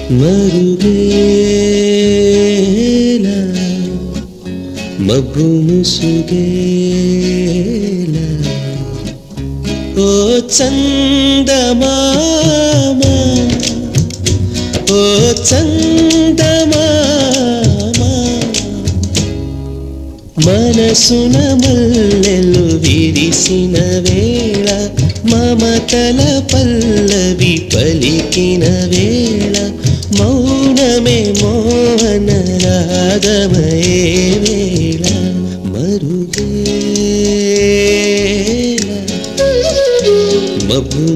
మరుగేలా మబ్బు ముసుగేలా ఓ చందమామ ఓ చందమామ మనసున మల్లెలు విరిసిన వేళ మమతల పల్లవి పలికిన వేళ మౌనమే మోహన రాగమయే వేళ మరుగేలా మబ్బు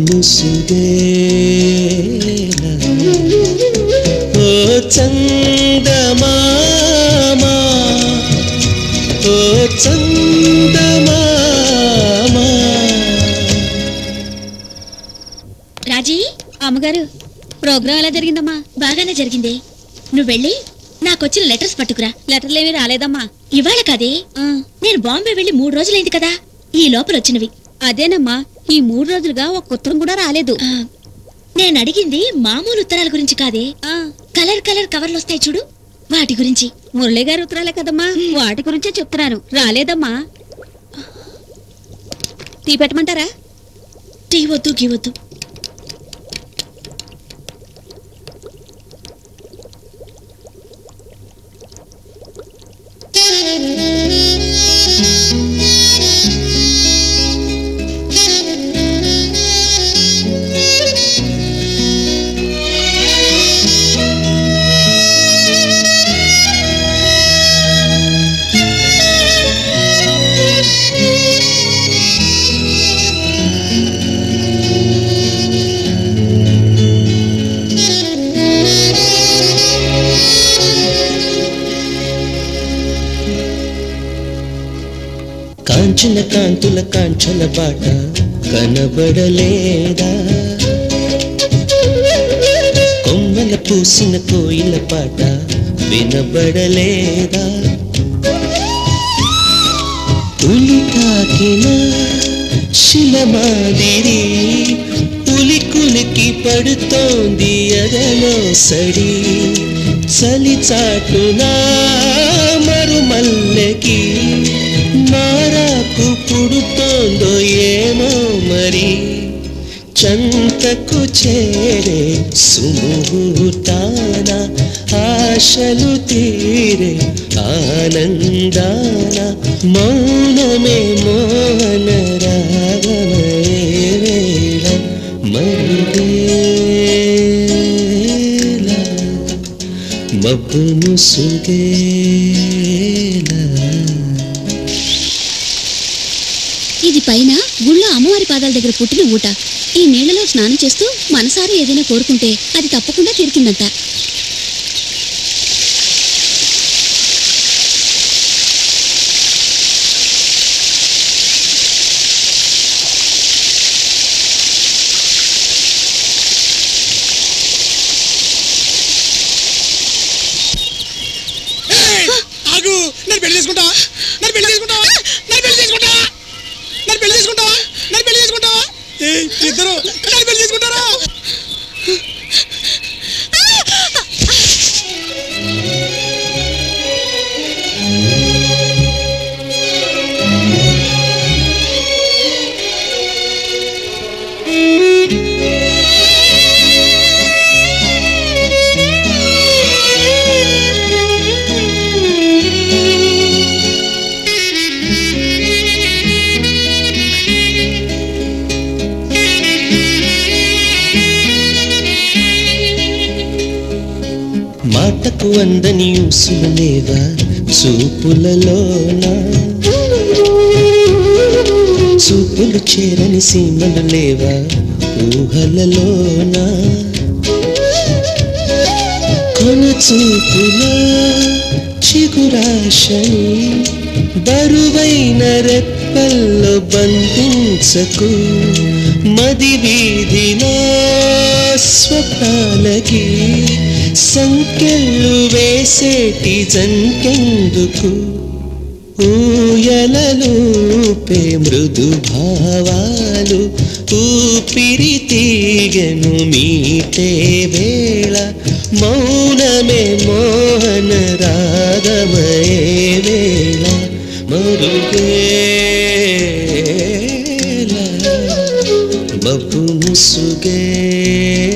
ముసుగేలా ఓ చందమామా ఓ చందమామా రాజీ అమ్మగారు ప్రోగ్రాం ఎలా జరిగిందమ్మా బాగానే జరిగింది నువ్వు వెళ్ళి నాకొచ్చిన లెటర్స్ పట్టుకురా లెటర్లు ఏమీ రాలేదమ్మా ఇవాళ కాదే నేను బాంబే వెళ్ళి మూడు రోజులైంది కదా ఈ లోపల వచ్చినవి అదేనమ్మా ఈ మూడు రోజులుగా ఒక ఉత్తరం కూడా రాలేదు నేను అడిగింది మామూలు ఉత్తరాల గురించి కాదే కలర్ కలర్ కవర్లు వస్తాయి చూడు వాటి గురించి మురళి గారి ఉత్తరాలే కదమ్మా వాటి గురించే చెప్తున్నాను రాలేదమ్మా టీ పెట్టమంటారా టీ వద్దు గీ వద్దు కాంచన కాంతుల కాంచన బాట కనబడలేదా కొమ్మల పూసిన కోయిల పాట వినబడలేదా పులి తాకిన శిలమాదిరి పులి కులికి పడుతోంది ఎదలో సడి చలి చాటునా మరుమల్లెకి మారాకు పుడుతోందో ఏమో మరి చంతకు చేరే సుముహూర్తాన ఆశలు తీరే ఆనందాన మౌనమే మోహన రాగమయే వేళ మరుగేలా మబ్బు ముసుగేలా ఇది పైన గుళ్ళో అమ్మవారి పాదాల దగ్గర పుట్టిన ఊట ఈ నీళ్లలో స్నానం చేస్తూ మనసారా ఏదైనా కోరుకుంటే అది తప్పకుండా తీరుతుందంట ఆగు నన్ను పెళ్లి చేసుకుంటా నన్ను పెళ్లి చేసుకుంటావా నన్ను పెళ్లి చేసుకుంటావా నన్ను పెళ్లి చేసుకుంటావా నన్ను పెళ్లి చేసుకుంటావా ఏయ్ ఇద్దరు నన్ను పెళ్లి చేసుకుంటారా మాటకు అందని ఊసులు లేవా చూపులలోనా చూపులు చేరని సీమలు లేవా ఊహలలోనా కొన చూపులో చిగురాశని బరువైన రెప్పల్లో బంధించకు మది వీధిలో స్వప్నాలకి సంకెళ్ళు వేసేటి జంకెందుకు ఊయలలూపే మృదు భావాలు ఊపిరి తీగను మీటే వేళ మౌనమే మోహన రాగమయే వేళ మరుగేల మబ్బు ముసుగే